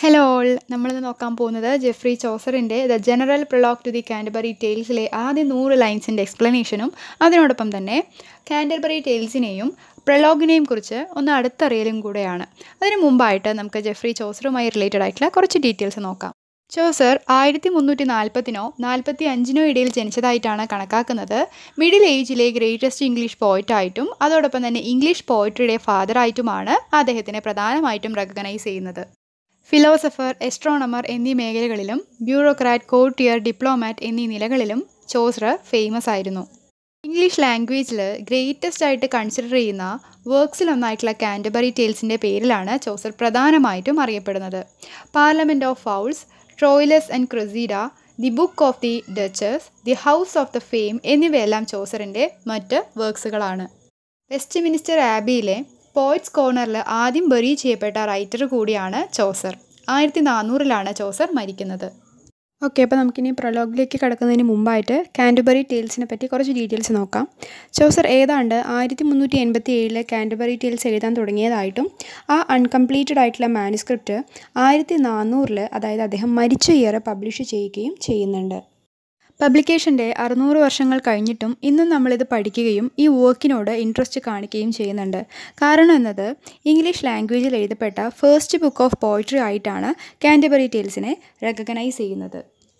hello all നമ്മളിന്ന് നോക്കാൻ പോകുന്നത് ജെഫ്രി ചോസറിൻ്റെ the general prologue to the Canterbury ടെയിൽസിലെ ആദ്യ നൂറ് ലൈൻസിൻ്റെ എക്സ്പ്ലനേഷനും അതിനോടൊപ്പം തന്നെ കാൻഡർബറി ടെയിൽസിനെയും പ്രൊലോഗിനെയും കുറിച്ച് ഒന്ന് അടുത്തറിയലും കൂടെയാണ് അതിന് മുമ്പായിട്ട് നമുക്ക് ജെഫ്രി ചോസറുമായി റിലേറ്റഡ് ആയിട്ടുള്ള കുറച്ച് ഡീറ്റെയിൽസ് നോക്കാം ചോസർ ആയിരത്തി മുന്നൂറ്റി നാൽപ്പത്തിനോ നാൽപ്പത്തി അഞ്ചിനോ ഇടയിൽ ജനിച്ചതായിട്ടാണ് കണക്കാക്കുന്നത് മിഡിൽ ഏജിലെ ഗ്രേറ്റസ്റ്റ് ഇംഗ്ലീഷ് പോയിറ്റായിട്ടും അതോടൊപ്പം തന്നെ ഇംഗ്ലീഷ് പോയിട്രിയുടെ ഫാദറായിട്ടുമാണ് അദ്ദേഹത്തിനെ പ്രധാനമായിട്ടും റെക്കഗ്നൈസ് ചെയ്യുന്നത് ഫിലോസഫർ എസ്ട്രോണമർ എന്നീ മേഖലകളിലും ബ്യൂറോക്രാറ്റ് കോർട്ടിയർ ഡിപ്ലോമാറ്റ് എന്നീ നിലകളിലും ചോസ്ര ഫേമസ് ആയിരുന്നു ഇംഗ്ലീഷ് ലാംഗ്വേജിൽ ഗ്രേറ്റസ്റ്റ് ആയിട്ട് കൺസിഡർ ചെയ്യുന്ന വർക്ക്സിലൊന്നായിട്ടുള്ള കാൻഡബറി ടെയിൽസിൻ്റെ പേരിലാണ് ചോസർ പ്രധാനമായിട്ടും അറിയപ്പെടുന്നത് parliament of fowls Troilus and Criseyde the book of the duchess the house of the fame എന്നിവയെല്ലാം ചോസറിൻ്റെ മറ്റ് വർക്ക്സുകളാണ് വെസ്റ്റ് മിനിസ്റ്റർ ആബിയിലെ പോയിറ്റ്സ് കോർണറിൽ ആദ്യം ബറി ചെയ്യപ്പെട്ട റൈറ്റർ കൂടിയാണ് ചോസർ ആയിരത്തി നാനൂറിലാണ് ചോസർ മരിക്കുന്നത് ഓക്കെ അപ്പോൾ നമുക്കിനി പ്രൊലോഗിലേക്ക് കടക്കുന്നതിന് മുമ്പായിട്ട് കാൻഡബറി ടെയിൽസിനെ പറ്റി കുറച്ച് ഡീറ്റെയിൽസ് നോക്കാം ചോസർ ഏതാണ്ട് ആയിരത്തി മുന്നൂറ്റി എൺപത്തി ഏഴിൽ കാൻഡബറി ടെയിൽസ് എഴുതാൻ തുടങ്ങിയതായിട്ടും ആ അൺകംപ്ലീറ്റഡ് ആയിട്ടുള്ള മാനുസ്ക്രിപ്റ്റ് ആയിരത്തി നാനൂറിൽ അതായത് അദ്ദേഹം മരിച്ച ഇയർ പബ്ലിഷ് ചെയ്യുകയും ചെയ്യുന്നുണ്ട് പബ്ലിക്കേഷൻ്റെ അറുന്നൂറ് വർഷങ്ങൾ കഴിഞ്ഞിട്ടും ഇന്നും നമ്മളിത് പഠിക്കുകയും ഈ വർക്കിനോട് ഇൻട്രസ്റ്റ് കാണിക്കുകയും ചെയ്യുന്നുണ്ട് കാരണം എന്നത് ഇംഗ്ലീഷ് ലാംഗ്വേജിൽ എഴുതപ്പെട്ട ഫസ്റ്റ് ബുക്ക് ഓഫ് പോയിട്രി ആയിട്ടാണ് കാൻഡബറി ടെയിൽസിനെ റെക്കഗ്നൈസ് ചെയ്യുന്നത്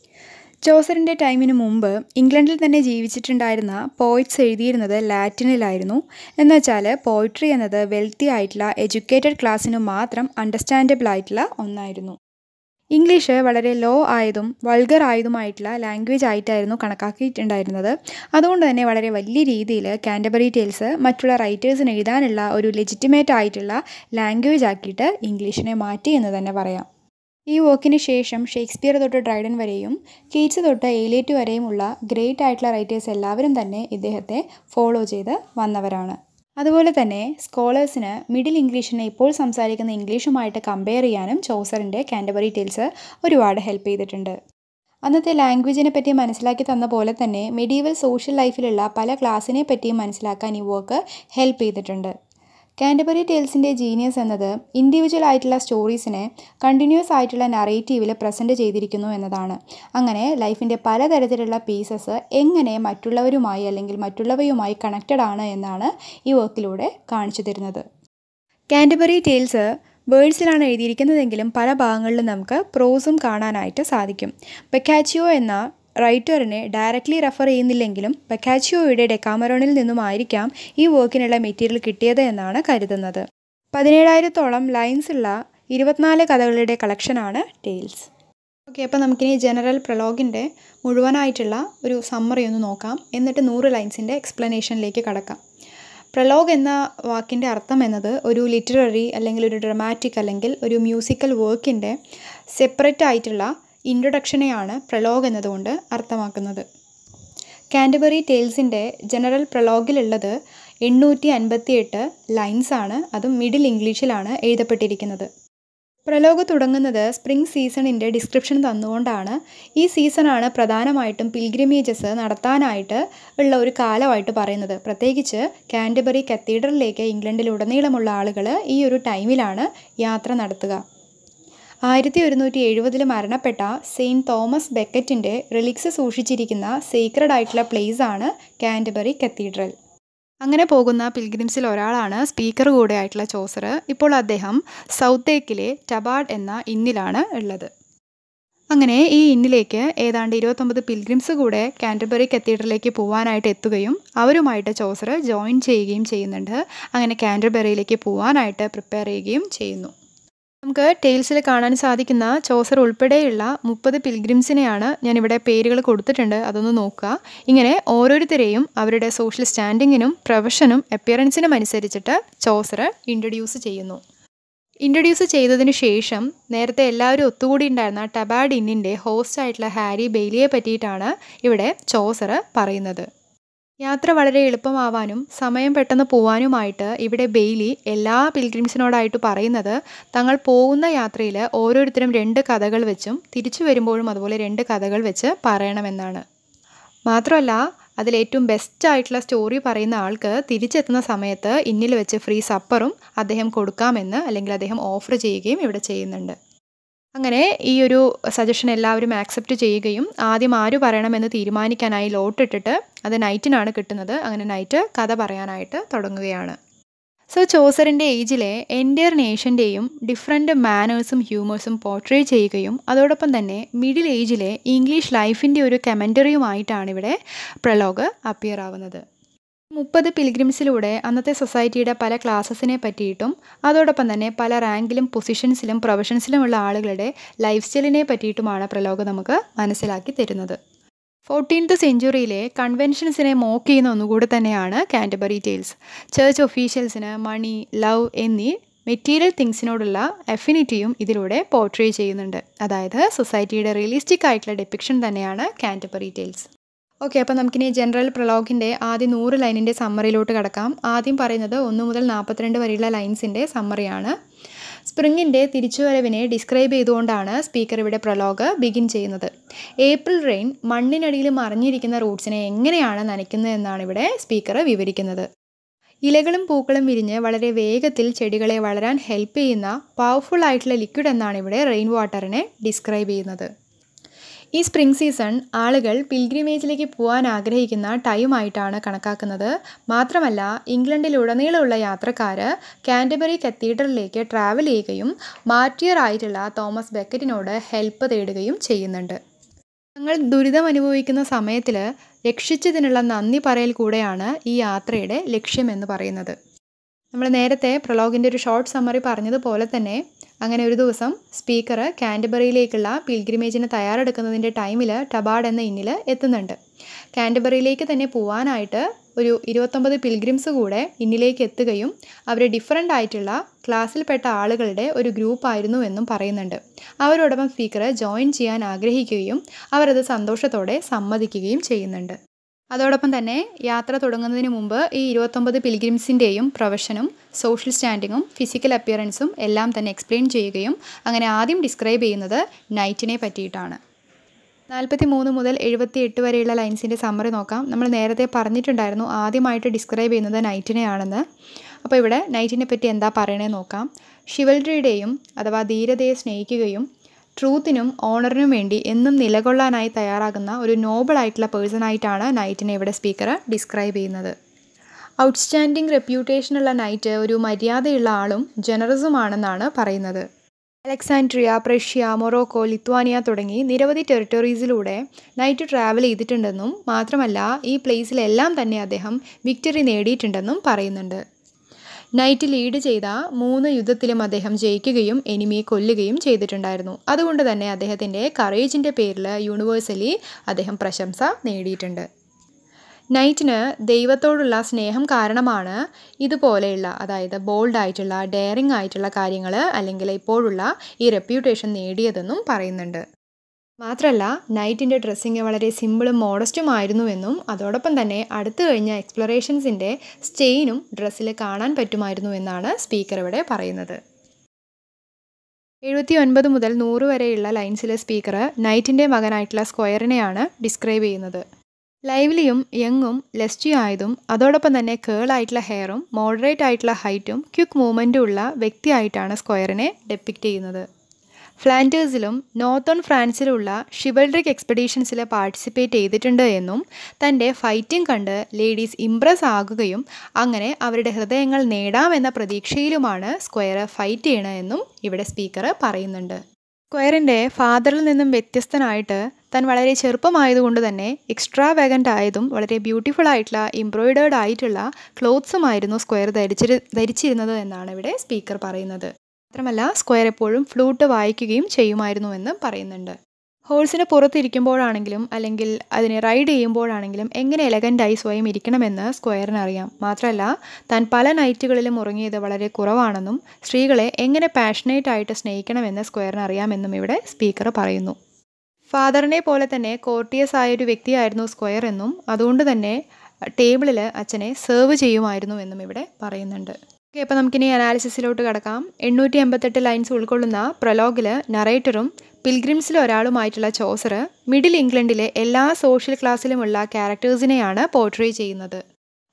ചോസറിൻ്റെ ടൈമിന് മുമ്പ് ഇംഗ്ലണ്ടിൽ തന്നെ ജീവിച്ചിട്ടുണ്ടായിരുന്ന പോയിറ്റ്സ് എഴുതിയിരുന്നത് ലാറ്റിനിലായിരുന്നു എന്നുവെച്ചാൽ പോയിട്രി എന്നത് വെൽത്തി ആയിട്ടുള്ള എഡ്യൂക്കേറ്റഡ് ക്ലാസ്സിനു മാത്രം അണ്ടർസ്റ്റാൻഡബിൾ ആയിട്ടുള്ള ഒന്നായിരുന്നു ഇംഗ്ലീഷ് വളരെ ലോ ആയതും വൾഗർ ആയതുമായിട്ടുള്ള ലാംഗ്വേജ് ആയിട്ടായിരുന്നു കണക്കാക്കിയിട്ടുണ്ടായിരുന്നത് അതുകൊണ്ട് തന്നെ വളരെ വലിയ രീതിയിൽ കാൻഡബറി ടെയിൽസ് മറ്റുള്ള റൈറ്റേഴ്സിന് എഴുതാനുള്ള ഒരു ലെജിറ്റിമേറ്റ് ആയിട്ടുള്ള ലാംഗ്വേജ് ആക്കിയിട്ട് ഇംഗ്ലീഷിനെ മാറ്റി എന്ന് തന്നെ പറയാം ഈ വർക്കിന് ശേഷം ഷേക്സ്പിയർ തൊട്ട് ഡ്രൈഡൻ വരെയും കീറ്റ്സ് തൊട്ട് എയിലേറ്റ് വരെയുമുള്ള ഗ്രേറ്റ് ആയിട്ടുള്ള റൈറ്റേഴ്സ് എല്ലാവരും തന്നെ ഇദ്ദേഹത്തെ ഫോളോ ചെയ്ത് വന്നവരാണ് അതുപോലെ തന്നെ സ്കോളേഴ്സിന് മിഡിൽ ഇംഗ്ലീഷിനെ ഇപ്പോൾ സംസാരിക്കുന്ന ഇംഗ്ലീഷുമായിട്ട് കമ്പയർ ചെയ്യാനും ചോസറിൻ്റെ കാൻഡബറി ടെയിൽസ് ഒരുപാട് ഹെൽപ്പ് ചെയ്തിട്ടുണ്ട് അന്നത്തെ ലാംഗ്വേജിനെ പറ്റി മനസ്സിലാക്കി തന്ന പോലെ തന്നെ മെഡീവൽ സോഷ്യൽ ലൈഫിലുള്ള പല ക്ലാസ്സിനെ പറ്റിയും മനസ്സിലാക്കാൻ ഈ വർക്ക് ഹെൽപ്പ് ചെയ്തിട്ടുണ്ട് കാൻഡബറി ടെയിൽസിൻ്റെ ജീനിയസ് എന്നത് ഇൻഡിവിജ്വൽ ആയിട്ടുള്ള സ്റ്റോറീസിനെ കണ്ടിന്യൂസ് ആയിട്ടുള്ള നറേറ്റീവിൽ പ്രസൻറ്റ് ചെയ്തിരിക്കുന്നു എന്നതാണ് അങ്ങനെ ലൈഫിൻ്റെ പലതരത്തിലുള്ള പീസസ് എങ്ങനെ മറ്റുള്ളവരുമായി അല്ലെങ്കിൽ മറ്റുള്ളവയുമായി കണക്റ്റഡ് ആണ് എന്നാണ് ഈ വർക്കിലൂടെ കാണിച്ചു തരുന്നത് കാൻഡബറി ടെയിൽസ് വേർഡ്സിലാണ് എഴുതിയിരിക്കുന്നതെങ്കിലും പല ഭാഗങ്ങളിലും നമുക്ക് പ്രോസും കാണാനായിട്ട് സാധിക്കും ബെക്കാച്ചിയോ എന്ന റൈറ്ററിനെ ഡയറക്റ്റ്ലി റെഫർ ചെയ്യുന്നില്ലെങ്കിലും ബക്കാച്ചിയോയുടെ ഡെക്കാമറോണിൽ നിന്നുമായിരിക്കാം ഈ വർക്കിനുള്ള മെറ്റീരിയൽ കിട്ടിയത് എന്നാണ് കരുതുന്നത് പതിനേഴായിരത്തോളം ലൈൻസ് ഉള്ള ഇരുപത്തിനാല് കഥകളുടെ കളക്ഷനാണ് ടെയിൽസ് ഓക്കെ അപ്പോൾ നമുക്കിനി ജനറൽ പ്രൊലോഗിൻ്റെ മുഴുവനായിട്ടുള്ള ഒരു സമ്മറി ഒന്ന് നോക്കാം എന്നിട്ട് നൂറ് ലൈൻസിൻ്റെ എക്സ്പ്ലനേഷനിലേക്ക് കടക്കാം പ്രലോഗ് എന്ന വാക്കിൻ്റെ അർത്ഥം എന്നത് ഒരു ലിറ്റററി അല്ലെങ്കിൽ ഒരു ഡ്രമാറ്റിക് അല്ലെങ്കിൽ ഒരു മ്യൂസിക്കൽ വർക്കിൻ്റെ സെപ്പറേറ്റ് ആയിട്ടുള്ള ഇൻട്രൊഡക്ഷനെയാണ് പ്രലോഗ് എന്നതുകൊണ്ട് അർത്ഥമാക്കുന്നത് കാൻഡബറി ടെയിൽസിൻ്റെ ജനറൽ പ്രലോഗിലുള്ളത് എണ്ണൂറ്റി അൻപത്തിയെട്ട് ലൈൻസാണ് അതും മിഡിൽ ഇംഗ്ലീഷിലാണ് എഴുതപ്പെട്ടിരിക്കുന്നത് പ്രലോഗ് തുടങ്ങുന്നത് സ്പ്രിംഗ് സീസണിൻ്റെ ഡിസ്ക്രിപ്ഷൻ തന്നുകൊണ്ടാണ് ഈ സീസണാണ് പ്രധാനമായിട്ടും പിൽഗ്രിമേജസ് നടത്താനായിട്ട് ഉള്ള ഒരു കാലമായിട്ട് പറയുന്നത് പ്രത്യേകിച്ച് കാൻഡബറി കത്തീഡ്രലിലേക്ക് ഇംഗ്ലണ്ടിലുടനീളമുള്ള ആളുകൾ ഈ ഒരു ടൈമിലാണ് യാത്ര നടത്തുക ആയിരത്തി ഒരുന്നൂറ്റി എഴുപതിൽ മരണപ്പെട്ട സെയിൻറ്റ് തോമസ് ബെക്കറ്റിൻ്റെ റിലിക്സ് സൂക്ഷിച്ചിരിക്കുന്ന സീക്രഡ് ആയിട്ടുള്ള പ്ലേസ് ആണ് കാൻഡബറി കത്തീഡ്രൽ അങ്ങനെ പോകുന്ന പിൽഗ്രിംസിൽ ഒരാളാണ് സ്പീക്കർ കൂടെ ആയിട്ടുള്ള ചോസർ ഇപ്പോൾ അദ്ദേഹം സൗത്തേക്കിലെ ടബാഡ് എന്ന ഇന്നിലാണ് ഉള്ളത് അങ്ങനെ ഈ ഇന്നിലേക്ക് ഏതാണ്ട് ഇരുപത്തൊമ്പത് പിൽഗ്രിംസ് കൂടെ കാൻറ്റർബറി കത്തീഡ്രലിലേക്ക് പോകാനായിട്ട് എത്തുകയും അവരുമായിട്ട് ചോസർ ജോയിൻ ചെയ്യുകയും ചെയ്യുന്നുണ്ട് അങ്ങനെ കാൻറ്റർബറിയിലേക്ക് പോകാനായിട്ട് പ്രിപ്പയർ ചെയ്യുകയും ചെയ്യുന്നു നമുക്ക് ടെയിൽസിൽ കാണാൻ സാധിക്കുന്ന ചോസർ ഉൾപ്പെടെയുള്ള മുപ്പത് പിൽഗ്രിംസിനെയാണ് ഞാനിവിടെ പേരുകൾ കൊടുത്തിട്ടുണ്ട് അതൊന്ന് നോക്കുക ഇങ്ങനെ ഓരോരുത്തരെയും അവരുടെ സോഷ്യൽ സ്റ്റാൻഡിങ്ങിനും പ്രൊഫഷനും അപ്പിയറൻസിനും അനുസരിച്ചിട്ട് ചോസർ ഇൻട്രൊഡ്യൂസ് ചെയ്യുന്നു ഇൻട്രൊഡ്യൂസ് ചെയ്തതിന് ശേഷം നേരത്തെ എല്ലാവരും ഒത്തുകൂടി ഉണ്ടായിരുന്ന ടബാഡ് ഇന്നിൻ്റെ ഹോസ്റ്റ് ആയിട്ടുള്ള ഹാരി ബെയിലിയെ പറ്റിയിട്ടാണ് ഇവിടെ ചോസർ പറയുന്നത് യാത്ര വളരെ എളുപ്പമാവാനും സമയം പെട്ടെന്ന് പോവാനുമായിട്ട് ഇവിടെ ബെയിലി എല്ലാ പിൽഗ്രിംസിനോടായിട്ട് പറയുന്നത് തങ്ങൾ പോകുന്ന യാത്രയിൽ ഓരോരുത്തരും രണ്ട് കഥകൾ വെച്ചും തിരിച്ചു വരുമ്പോഴും അതുപോലെ രണ്ട് കഥകൾ വെച്ച് പറയണമെന്നാണ് മാത്രമല്ല അതിലേറ്റവും ബെസ്റ്റ് ആയിട്ടുള്ള സ്റ്റോറി പറയുന്ന ആൾക്ക് തിരിച്ചെത്തുന്ന സമയത്ത് ഇന്നിൽ വെച്ച് ഫ്രീ സപ്പറും അദ്ദേഹം കൊടുക്കാമെന്ന് അല്ലെങ്കിൽ അദ്ദേഹം ഓഫർ ചെയ്യുകയും ഇവിടെ ചെയ്യുന്നുണ്ട് അങ്ങനെ ഈ ഒരു സജഷൻ എല്ലാവരും ആക്സെപ്റ്റ് ചെയ്യുകയും ആദ്യം ആര് പറയണമെന്ന് തീരുമാനിക്കാനായി ലോട്ടിട്ടിട്ട് അത് നൈറ്റിനാണ് കിട്ടുന്നത് അങ്ങനെ നൈറ്റ് കഥ പറയാനായിട്ട് തുടങ്ങുകയാണ് സോ ചോസറിൻ്റെ ഏജിലെ എൻറ്റയർ നേഷൻ്റെയും ഡിഫറെൻ്റ് മാനേഴ്സും ഹ്യൂമേഴ്സും പോർട്രേ ചെയ്യുകയും അതോടൊപ്പം തന്നെ മിഡിൽ ഏജിലെ ഇംഗ്ലീഷ് ലൈഫിൻ്റെ ഒരു കമൻറ്ററിയുമായിട്ടാണ് ഇവിടെ പ്രലോഗ് അപ്പിയർ ആവുന്നത് മുപ്പത് പിൽഗ്രിംസിലൂടെ അന്നത്തെ സൊസൈറ്റിയുടെ പല ക്ലാസ്സസിനെ പറ്റിയിട്ടും അതോടൊപ്പം തന്നെ പല റാങ്കിലും പൊസിഷൻസിലും പ്രൊഫഷൻസിലുമുള്ള ആളുകളുടെ ലൈഫ് സ്റ്റൈലിനെ പറ്റിയിട്ടുമാണ് പ്രലോഗ് നമുക്ക് മനസ്സിലാക്കി തരുന്നത് ഫോർട്ടീൻത്ത് സെഞ്ചുറിയിലെ കൺവെൻഷൻസിനെ മോക്ക് ചെയ്യുന്ന ഒന്നുകൂടെ തന്നെയാണ് കാൻറ്റബറി ടെയിൽസ് ചേർച്ച് ഒഫീഷ്യൽസിന് മണി ലവ് എന്നീ മെറ്റീരിയൽ തിങ്സിനോടുള്ള അഫിനിറ്റിയും ഇതിലൂടെ പോർട്രേ ചെയ്യുന്നുണ്ട് അതായത് സൊസൈറ്റിയുടെ റിയലിസ്റ്റിക് ആയിട്ടുള്ള ഡെപ്പിക്ഷൻ തന്നെയാണ് കാൻറ്റബറി ടെയിൽസ് ഓക്കെ അപ്പോൾ നമുക്കിനി ജനറൽ പ്രലോഗിൻ്റെ ആദ്യ നൂറ് ലൈനിൻ്റെ സമ്മറിയിലോട്ട് കിടക്കാം ആദ്യം പറയുന്നത് ഒന്ന് മുതൽ നാൽപ്പത്തിരണ്ട് വരെയുള്ള ലൈൻസിൻ്റെ സമ്മറിയാണ് സ്പ്രിങ്ങിൻ്റെ തിരിച്ചുവരവിനെ ഡിസ്ക്രൈബ് ചെയ്തുകൊണ്ടാണ് സ്പീക്കർ ഇവിടെ പ്രലോഗ് ബിഗിൻ ചെയ്യുന്നത് ഏപ്രിൽ റെയിൻ മണ്ണിനടിയിൽ മറിഞ്ഞിരിക്കുന്ന റൂട്ട്സിനെ എങ്ങനെയാണ് നനയ്ക്കുന്നത് എന്നാണ് ഇവിടെ സ്പീക്കർ വിവരിക്കുന്നത് ഇലകളും പൂക്കളും വിരിഞ്ഞ് വളരെ വേഗത്തിൽ ചെടികളെ വളരാൻ ഹെൽപ്പ് ചെയ്യുന്ന പവർഫുൾ ആയിട്ടുള്ള ലിക്വിഡ് എന്നാണ് ഇവിടെ റെയിൻ വാട്ടറിനെ ഡിസ്ക്രൈബ് ചെയ്യുന്നത് ഈ സ്പ്രിംഗ് സീസൺ ആളുകൾ പിൽഗ്രിമേജിലേക്ക് പോകാൻ ആഗ്രഹിക്കുന്ന ടൈമായിട്ടാണ് കണക്കാക്കുന്നത് മാത്രമല്ല ഇംഗ്ലണ്ടിലുടനീളമുള്ള യാത്രക്കാർ കാൻറ്റബറി കത്തീഡ്രലിലേക്ക് ട്രാവൽ ചെയ്യുകയും മാർട്ടിയർ ആയിട്ടുള്ള തോമസ് ബെക്കറ്റിനോട് ഹെൽപ്പ് തേടുകയും ചെയ്യുന്നുണ്ട് തങ്ങൾ ദുരിതം അനുഭവിക്കുന്ന സമയത്തിൽ രക്ഷിച്ചതിനുള്ള നന്ദി പറയൽ കൂടെയാണ് ഈ യാത്രയുടെ ലക്ഷ്യമെന്ന് പറയുന്നത് നമ്മൾ നേരത്തെ പ്രലോഗിൻ്റെ ഒരു ഷോർട്ട് സമ്മറി പറഞ്ഞതുപോലെ തന്നെ അങ്ങനെ ഒരു ദിവസം സ്പീക്കർ കാൻറ്റബറിയിലേക്കുള്ള പിൽഗ്രിമേജിന് തയ്യാറെടുക്കുന്നതിൻ്റെ ടൈമിൽ ടബാഡ് എന്ന ഇന്നിൽ എത്തുന്നുണ്ട് കാൻറ്റബറിയിലേക്ക് തന്നെ പോവാനായിട്ട് ഒരു ഇരുപത്തൊമ്പത് പിൽഗ്രിംസ് കൂടെ ഇന്നിലേക്ക് എത്തുകയും അവർ ഡിഫറെൻ്റ് ആയിട്ടുള്ള ക്ലാസ്സിൽപ്പെട്ട ആളുകളുടെ ഒരു ഗ്രൂപ്പായിരുന്നു എന്നും പറയുന്നുണ്ട് അവരോടൊപ്പം സ്പീക്കർ ജോയിൻ ചെയ്യാൻ ആഗ്രഹിക്കുകയും അവരത് സന്തോഷത്തോടെ സമ്മതിക്കുകയും ചെയ്യുന്നുണ്ട് അതോടൊപ്പം തന്നെ യാത്ര തുടങ്ങുന്നതിന് മുമ്പ് ഈ ഇരുപത്തൊമ്പത് പിൽഗ്രിംസിൻ്റെയും പ്രൊഫഷനും സോഷ്യൽ സ്റ്റാൻഡിങ്ങും ഫിസിക്കൽ അപ്പിയറൻസും എല്ലാം തന്നെ എക്സ്പ്ലെയിൻ ചെയ്യുകയും അങ്ങനെ ആദ്യം ഡിസ്ക്രൈബ് ചെയ്യുന്നത് നൈറ്റിനെ പറ്റിയിട്ടാണ് നാൽപ്പത്തി മൂന്ന് മുതൽ എഴുപത്തി എട്ട് വരെയുള്ള ലൈൻസിൻ്റെ സമ്മറി നോക്കാം നമ്മൾ നേരത്തെ പറഞ്ഞിട്ടുണ്ടായിരുന്നു ആദ്യമായിട്ട് ഡിസ്ക്രൈബ് ചെയ്യുന്നത് നൈറ്റിനെയാണെന്ന് അപ്പോൾ ഇവിടെ നൈറ്റിനെ പറ്റി എന്താ പറയണേ നോക്കാം ഷിവൽഡറിയുടെയും അഥവാ ധീരതയെ സ്നേഹിക്കുകയും ട്രൂത്തിനും ഓണറിനും വേണ്ടി എന്നും നിലകൊള്ളാനായി തയ്യാറാകുന്ന ഒരു നോബിൾ ആയിട്ടുള്ള പേഴ്സണായിട്ടാണ് നൈറ്റിനെ ഇവിടെ സ്പീക്കർ ഡിസ്ക്രൈബ് ചെയ്യുന്നത് ഔട്ട്സ്റ്റാൻഡിംഗ് റെപ്യൂട്ടേഷനുള്ള നൈറ്റ് ഒരു മര്യാദയുള്ള ആളും ജനറസുമാണെന്നാണ് പറയുന്നത് അലക്സാൻഡ്രിയ പ്രഷ്യ മൊറോക്കോ ലിത്വാനിയ തുടങ്ങി നിരവധി ടെറിട്ടറീസിലൂടെ നൈറ്റ് ട്രാവൽ ചെയ്തിട്ടുണ്ടെന്നും മാത്രമല്ല ഈ പ്ലേസിലെല്ലാം തന്നെ അദ്ദേഹം വിക്ടറി നേടിയിട്ടുണ്ടെന്നും പറയുന്നുണ്ട് നൈറ്റ് ലീഡ് ചെയ്ത മൂന്ന് യുദ്ധത്തിലും അദ്ദേഹം ജയിക്കുകയും എനിമിയെ കൊല്ലുകയും ചെയ്തിട്ടുണ്ടായിരുന്നു അതുകൊണ്ട് തന്നെ അദ്ദേഹത്തിൻ്റെ കറേജിൻ്റെ പേരിൽ യൂണിവേഴ്സലി അദ്ദേഹം പ്രശംസ നേടിയിട്ടുണ്ട് നൈറ്റിന് ദൈവത്തോടുള്ള സ്നേഹം കാരണമാണ് ഇതുപോലെയുള്ള അതായത് ബോൾഡ് ആയിട്ടുള്ള ഡെയറിങ് ആയിട്ടുള്ള കാര്യങ്ങൾ അല്ലെങ്കിൽ ഇപ്പോഴുള്ള ഈ റെപ്യൂട്ടേഷൻ നേടിയതെന്നും പറയുന്നുണ്ട് മാത്രമല്ല നൈറ്റിൻ്റെ ഡ്രസ്സിങ് വളരെ സിമ്പിളും മോഡസ്റ്റും ആയിരുന്നുവെന്നും അതോടൊപ്പം തന്നെ അടുത്തു കഴിഞ്ഞ എക്സ്പ്ലറേഷൻസിൻ്റെ സ്റ്റെയിനും ഡ്രസ്സിൽ കാണാൻ പറ്റുമായിരുന്നു എന്നാണ് സ്പീക്കർ ഇവിടെ പറയുന്നത് എഴുപത്തി ഒൻപത് മുതൽ നൂറ് വരെയുള്ള ലൈൻസിലെ സ്പീക്കർ നൈറ്റിൻ്റെ മകനായിട്ടുള്ള സ്ക്വയറിനെയാണ് ഡിസ്ക്രൈബ് ചെയ്യുന്നത് ലൈവ്ലിയും യങ്ങും ലെസ്റ്റി ആയതും അതോടൊപ്പം തന്നെ കേൾ ആയിട്ടുള്ള ഹെയറും മോഡറേറ്റ് ആയിട്ടുള്ള ഹൈറ്റും ക്വിക്ക് മൂവ്മെൻറ്റും ഉള്ള വ്യക്തിയായിട്ടാണ് സ്ക്വയറിനെ ഡെപ്പിക്റ്റ് ചെയ്യുന്നത് ഫ്ലാൻഡേഴ്സിലും നോർത്തേൺ ഫ്രാൻസിലുള്ള ഷിവൽഡ്രിക് എക്സ്പെഡീഷൻസിൽ പാർട്ടിസിപ്പേറ്റ് ചെയ്തിട്ടുണ്ട് എന്നും തൻ്റെ ഫൈറ്റിംഗ് കണ്ട് ലേഡീസ് ഇംപ്രസ് ആകുകയും അങ്ങനെ അവരുടെ ഹൃദയങ്ങൾ നേടാമെന്ന പ്രതീക്ഷയിലുമാണ് സ്ക്വയർ ഫൈറ്റ് ചെയ്യണമെന്നും ഇവിടെ സ്പീക്കർ പറയുന്നുണ്ട് സ്ക്വയറിൻ്റെ ഫാദറിൽ നിന്നും വ്യത്യസ്തനായിട്ട് താൻ വളരെ ചെറുപ്പമായതുകൊണ്ട് തന്നെ എക്സ്ട്രാ വേഗൻ്റ് ആയതും വളരെ ബ്യൂട്ടിഫുൾ ആയിട്ടുള്ള എംബ്രോയിഡേർഡ് ആയിട്ടുള്ള ക്ലോത്ത്സുമായിരുന്നു സ്ക്വയർ ധരിച്ചിരു ധരിച്ചിരുന്നത് എന്നാണ് ഇവിടെ സ്പീക്കർ പറയുന്നത് മാത്രമല്ല സ്ക്വയർ എപ്പോഴും ഫ്ലൂട്ട് വായിക്കുകയും ചെയ്യുമായിരുന്നു എന്ന് പറയുന്നുണ്ട് ഹോഴ്സിന് പുറത്തിരിക്കുമ്പോഴാണെങ്കിലും അല്ലെങ്കിൽ അതിനെ റൈഡ് ചെയ്യുമ്പോഴാണെങ്കിലും എങ്ങനെ എലഗൻ്റായി സ്വയം ഇരിക്കണമെന്ന് സ്ക്വയറിന് അറിയാം മാത്രമല്ല താൻ പല നൈറ്റുകളിലും ഉറങ്ങിയത് വളരെ കുറവാണെന്നും സ്ത്രീകളെ എങ്ങനെ പാഷനേറ്റ് ആയിട്ട് സ്നേഹിക്കണമെന്ന് സ്ക്വയറിന് അറിയാമെന്നും ഇവിടെ സ്പീക്കർ പറയുന്നു ഫാദറിനെ പോലെ തന്നെ കോർട്ടിയസ് ആയ ഒരു വ്യക്തിയായിരുന്നു സ്ക്വയർ എന്നും അതുകൊണ്ട് തന്നെ ടേബിളിൽ അച്ഛനെ സെർവ് ചെയ്യുമായിരുന്നു എന്നും ഇവിടെ പറയുന്നുണ്ട് ഓക്കെ അപ്പോൾ നമുക്കിനി അനാലിസിസിലോട്ട് കിടക്കാം എണ്ണൂറ്റി എൺപത്തെട്ട് ലൈൻസ് ഉൾക്കൊള്ളുന്ന പ്രലോഗിൽ നറേറ്ററും പിൽഗ്രിംസിൽ ഒരാളുമായിട്ടുള്ള ചോസർ മിഡിൽ ഇംഗ്ലണ്ടിലെ എല്ലാ സോഷ്യൽ ക്ലാസ്സിലുമുള്ള ക്യാരക്ടേഴ്സിനെയാണ് പോർട്രേ ചെയ്യുന്നത്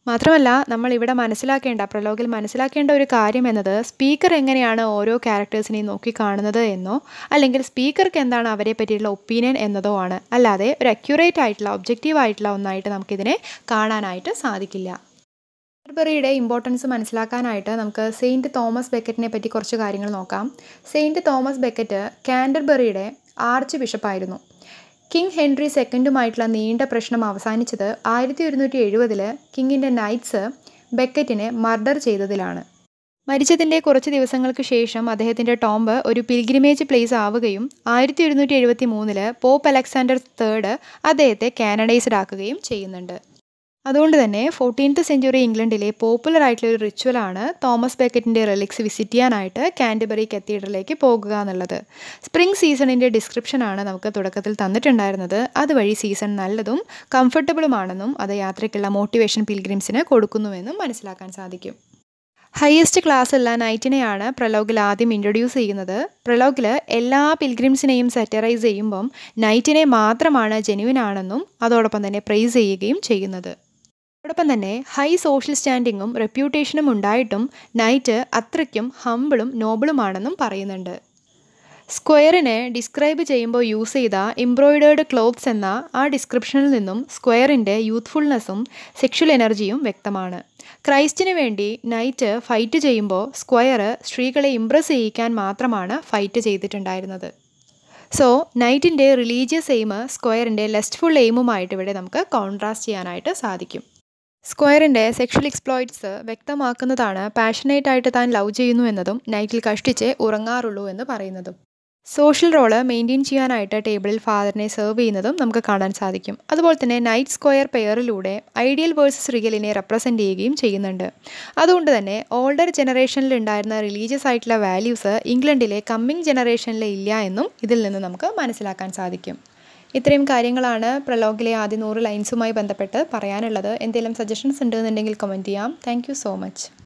മാത്രമല്ല നമ്മൾ ഇവിടെ മനസ്സിലാക്കേണ്ട പ്രലോഗിൽ മനസ്സിലാക്കേണ്ട ഒരു കാര്യം എന്നത് സ്പീക്കർ എങ്ങനെയാണ് ഓരോ ക്യാരക്ടേഴ്സിനെയും നോക്കി കാണുന്നത് എന്നോ അല്ലെങ്കിൽ സ്പീക്കർക്ക് എന്താണ് അവരെ പറ്റിയിട്ടുള്ള ഒപ്പീനിയൻ എന്നതോ ആണ് അല്ലാതെ ഒരു അക്യുറേറ്റ് ആയിട്ടുള്ള ഒബ്ജക്റ്റീവ് ആയിട്ടുള്ള ഒന്നായിട്ട് നമുക്കിതിനെ കാണാനായിട്ട് സാധിക്കില്ല കാൻഡർബറിയുടെ ഇമ്പോർട്ടൻസ് മനസ്സിലാക്കാനായിട്ട് നമുക്ക് സെയിൻറ്റ് തോമസ് ബെക്കറ്റിനെ പറ്റി കുറച്ച് കാര്യങ്ങൾ നോക്കാം സെയിൻറ്റ് തോമസ് ബെക്കറ്റ് കാൻഡർബറിയുടെ ആർച്ച് ബിഷപ്പായിരുന്നു കിങ് ഹെൻറി സെക്കൻഡുമായിട്ടുള്ള നീണ്ട പ്രശ്നം അവസാനിച്ചത് ആയിരത്തി ഒരുന്നൂറ്റി എഴുപതിൽ കിങ്ങിൻ്റെ നൈറ്റ്സ് ബെക്കറ്റിനെ മർഡർ ചെയ്തതിലാണ് മരിച്ചതിൻ്റെ കുറച്ച് ദിവസങ്ങൾക്ക് ശേഷം അദ്ദേഹത്തിൻ്റെ ടോംബ് ഒരു പിൽഗ്രിമേജ് പ്ലേസ് ആവുകയും ആയിരത്തി ഒരുന്നൂറ്റി എഴുപത്തി മൂന്നില് പോപ്പ് അലക്സാണ്ടർ തേർഡ് അദ്ദേഹത്തെ കാനഡൈസ്ഡ് ആക്കുകയും ചെയ്യുന്നുണ്ട് അതുകൊണ്ട് തന്നെ ഫോർട്ടീൻത്ത് സെഞ്ചുറി ഇംഗ്ലണ്ടിലെ പോപ്പുലർ ആയിട്ടുള്ള ഒരു റിച്വലാണ് തോമസ് ബെക്കറ്റിൻ്റെ റിലിക്സ് വിസിറ്റ് ചെയ്യാനായിട്ട് കാൻഡബറി കത്തീഡ്രലിലേക്ക് പോകുക എന്നുള്ളത് സ്പ്രിംഗ് സീസണിൻ്റെ ഡിസ്ക്രിപ്ഷനാണ് നമുക്ക് തുടക്കത്തിൽ തന്നിട്ടുണ്ടായിരുന്നത് അതുവഴി സീസൺ നല്ലതും കംഫർട്ടബിളുമാണെന്നും അത് യാത്രയ്ക്കുള്ള മോട്ടിവേഷൻ പിൽഗ്രിംസിന് കൊടുക്കുന്നുവെന്നും മനസ്സിലാക്കാൻ സാധിക്കും ഹയസ്റ്റ് ക്ലാസ് ഉള്ള നൈറ്റിനെയാണ് പ്രലോഗിൽ ആദ്യം ഇൻട്രൊഡ്യൂസ് ചെയ്യുന്നത് പ്രലോഗിൽ എല്ലാ പിൽഗ്രിംസിനെയും സെറ്ററൈസ് ചെയ്യുമ്പം നൈറ്റിനെ മാത്രമാണ് ജെനുവിൻ ആണെന്നും അതോടൊപ്പം തന്നെ പ്രൈസ് ചെയ്യുകയും ചെയ്യുന്നത് അതോടൊപ്പം തന്നെ ഹൈ സോഷ്യൽ സ്റ്റാൻഡിങ്ങും റെപ്യൂട്ടേഷനും ഉണ്ടായിട്ടും നൈറ്റ് അത്രയ്ക്കും ഹമ്പിളും നോബിളുമാണെന്നും പറയുന്നുണ്ട് സ്ക്വയറിനെ ഡിസ്ക്രൈബ് ചെയ്യുമ്പോൾ യൂസ് ചെയ്ത എംബ്രോയിഡേർഡ് ക്ലോത്ത്സ് എന്ന ആ ഡിസ്ക്രിപ്ഷനിൽ നിന്നും സ്ക്വയറിൻ്റെ യൂത്ത്ഫുൾനെസ്സും സെക്ഷൽ എനർജിയും വ്യക്തമാണ് ക്രൈസ്റ്റിന് വേണ്ടി നൈറ്റ് ഫൈറ്റ് ചെയ്യുമ്പോൾ സ്ക്വയർ സ്ത്രീകളെ ഇംപ്രസ് ചെയ്യിക്കാൻ മാത്രമാണ് ഫൈറ്റ് ചെയ്തിട്ടുണ്ടായിരുന്നത് സോ നൈറ്റിൻ്റെ റിലീജിയസ് എയിം സ്ക്വയറിൻ്റെ ലെസ്റ്റ്ഫുൾ എയിമുമായിട്ട് ഇവിടെ നമുക്ക് കോൺട്രാസ്റ്റ് ചെയ്യാനായിട്ട് സാധിക്കും സ്ക്വയറിൻ്റെ സെക്ഷൽ എക്സ്പ്ലോയിറ്റ്സ് വ്യക്തമാക്കുന്നതാണ് പാഷനേറ്റ് ആയിട്ട് താൻ ലവ് ചെയ്യുന്നു എന്നതും നൈറ്റിൽ കഷ്ടിച്ച് ഉറങ്ങാറുള്ളൂ എന്ന് പറയുന്നതും സോഷ്യൽ റോള് മെയിൻറ്റെയിൻ ചെയ്യാനായിട്ട് ടേബിളിൽ ഫാദറിനെ സെർവ് ചെയ്യുന്നതും നമുക്ക് കാണാൻ സാധിക്കും അതുപോലെ തന്നെ നൈറ്റ് സ്ക്വയർ പെയറിലൂടെ ഐഡിയൽ വേഴ്സസ് റിയലിനെ റെപ്രസെൻറ്റ് ചെയ്യുകയും ചെയ്യുന്നുണ്ട് അതുകൊണ്ട് തന്നെ ഓൾഡർ ജനറേഷനിൽ ഉണ്ടായിരുന്ന റിലീജിയസ് ആയിട്ടുള്ള വാല്യൂസ് ഇംഗ്ലണ്ടിലെ കമ്മിങ് ജനറേഷനിൽ ഇല്ല എന്നും ഇതിൽ നിന്ന് നമുക്ക് മനസ്സിലാക്കാൻ സാധിക്കും ഇത്രയും കാര്യങ്ങളാണ് പ്രലോഗിലെ ആദ്യ നൂറ് ലൈൻസുമായി ബന്ധപ്പെട്ട് പറയാനുള്ളത് എന്തെങ്കിലും സജഷൻസ് ഉണ്ടെന്നുണ്ടെങ്കിൽ കമൻറ്റ് ചെയ്യാം താങ്ക് സോ മച്ച്